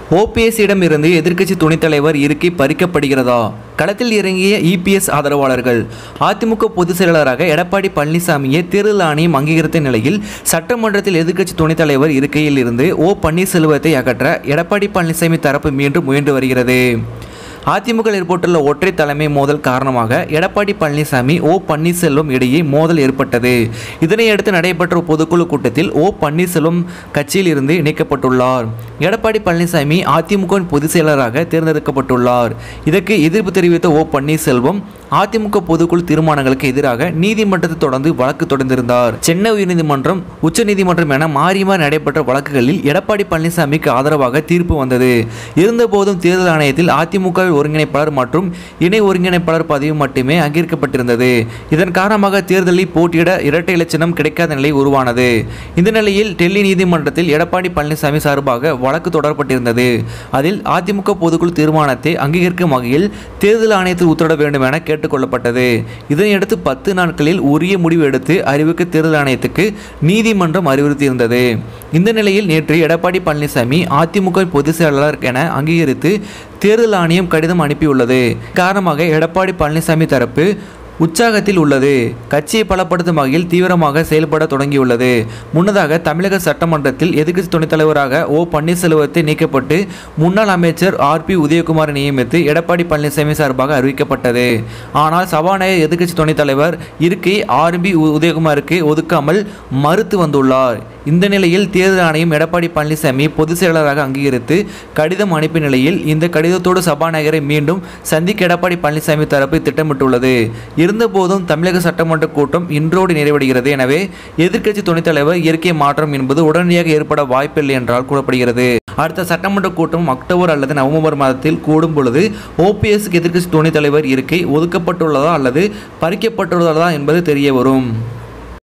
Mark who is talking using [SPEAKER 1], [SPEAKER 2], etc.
[SPEAKER 1] ஓபிஎஸ்ஸிடம் இருந்து எதிர்க்கட்சி துணைத் தலைவர் இருக்கை பறிக்கப்படுகிறதா களத்தில் இறங்கிய இபிஎஸ் ஆதரவாளர்கள் அதிமுக பொதுச் செயலாளராக எடப்பாடி பழனிசாமியை தேர்தல் ஆணையம் அங்கீகரித்த நிலையில் சட்டமன்றத்தில் எதிர்க்கட்சி துணைத் தலைவர் இருக்கையில் இருந்து ஓ பன்னீர்செல்வத்தை அகற்ற எடப்பாடி பழனிசாமி தரப்பு மீண்டும் முயன்று வருகிறது அதிமுக ஏற்பட்டுள்ள ஒற்றை தலைமை மோதல் காரணமாக எடப்பாடி பழனிசாமி ஓ பன்னீர்செல்வம் இடையே மோதல் ஏற்பட்டது இதனையடுத்து நடைபெற்ற பொதுக்குழு கூட்டத்தில் ஓ பன்னீர்செல்வம் கட்சியில் இருந்து இணைக்கப்பட்டுள்ளார் எடப்பாடி பழனிசாமி அதிமுக பொதுச் செயலராக தேர்ந்தெடுக்கப்பட்டுள்ளார் இதற்கு எதிர்ப்பு தெரிவித்த ஓ பன்னீர்செல்வம் அதிமுக பொதுக்குழு தீர்மானங்களுக்கு எதிராக நீதிமன்றத்தை தொடர்ந்து வழக்கு தொடர்ந்திருந்தார் சென்னை உயர்நீதிமன்றம் உச்சநீதிமன்றம் என மாறி மாறி நடைபெற்ற வழக்குகளில் எடப்பாடி பழனிசாமிக்கு ஆதரவாக தீர்ப்பு வந்தது இருந்தபோதும் தேர்தல் ஆணையத்தில் அதிமுக ஒருங்கிணைப்பாளர் மற்றும் இணை ஒருங்கிணைப்பாளர் பதவி மட்டுமே அங்கீகரிக்கப்பட்டிருந்தது இதன் காரணமாக தேர்தலில் போட்டியிட இரட்டை இலச்சினம் கிடைக்காத நிலை உருவானது இந்த நிலையில் டெல்லி நீதிமன்றத்தில் எடப்பாடி பழனிசாமி சார்பாக வழக்கு தொடரப்பட்டிருந்தது அதில் அதிமுக பொதுக்குழு தீர்மானத்தை அங்கீகரிக்கும் வகையில் தேர்தல் ஆணையத்தில் உத்தரவிட வேண்டும் என கேட்டுக்கொள்ளப்பட்டது இதனையடுத்து பத்து நாட்களில் உரிய முடிவு எடுத்து அறிவிக்க தேர்தல் ஆணையத்துக்கு நீதிமன்றம் அறிவுறுத்தியிருந்தது இந்த நிலையில் நேற்று எடப்பாடி பழனிசாமி அதிமுக பொதுச் செயலாளர் என அங்கீகரித்து தேர்தல் ஆணையம் கடிதம் அனுப்பியுள்ளது காரணமாக எடப்பாடி பழனிசாமி தரப்பு உற்சாகத்தில் உள்ளது கட்சியை பலப்படுத்தும் வகையில் தீவிரமாக செயல்பட தொடங்கியுள்ளது முன்னதாக தமிழக சட்டமன்றத்தில் எதிர்க்கட்சி துணைத் தலைவராக ஓ பன்னீர்செல்வத்தை நீக்கப்பட்டு முன்னாள் அமைச்சர் ஆர் பி உதயகுமார் நியமித்து எடப்பாடி பழனிசாமி சார்பாக அறிவிக்கப்பட்டது ஆனால் சபாநாயகர் எதிர்க்கட்சி துணைத் தலைவர் இருக்கை ஆர் பி உதயகுமாருக்கு ஒதுக்காமல் மறுத்து வந்துள்ளார் இந்த நிலையில் தேர்தல் ஆணையம் எடப்பாடி பழனிசாமி பொதுச் செயலாளராக அங்கீகரித்து கடிதம் அனுப்பிய நிலையில் இந்த கடிதத்தோடு சபாநாயகரை மீண்டும் சந்திக்க எடப்பாடி பழனிசாமி தரப்பு திட்டமிட்டுள்ளது இருந்தபோதும் தமிழக சட்டமன்ற கூட்டம் இன்றோடு நிறைவடைகிறது எனவே எதிர்க்கட்சி துணைத் தலைவர் இயற்கை மாற்றம் என்பது உடனடியாக ஏற்பட வாய்ப்பில்லை என்றால் கூறப்படுகிறது அடுத்த சட்டமன்ற கூட்டம் அக்டோபர் அல்லது நவம்பர் மாதத்தில் கூடும் பொழுது ஓபிஎஸ்க்கு எதிர்க்கட்சி துணைத் தலைவர் இருக்கை ஒதுக்கப்பட்டுள்ளதா அல்லது பறிக்கப்பட்டுள்ளதா என்பது தெரிய வரும்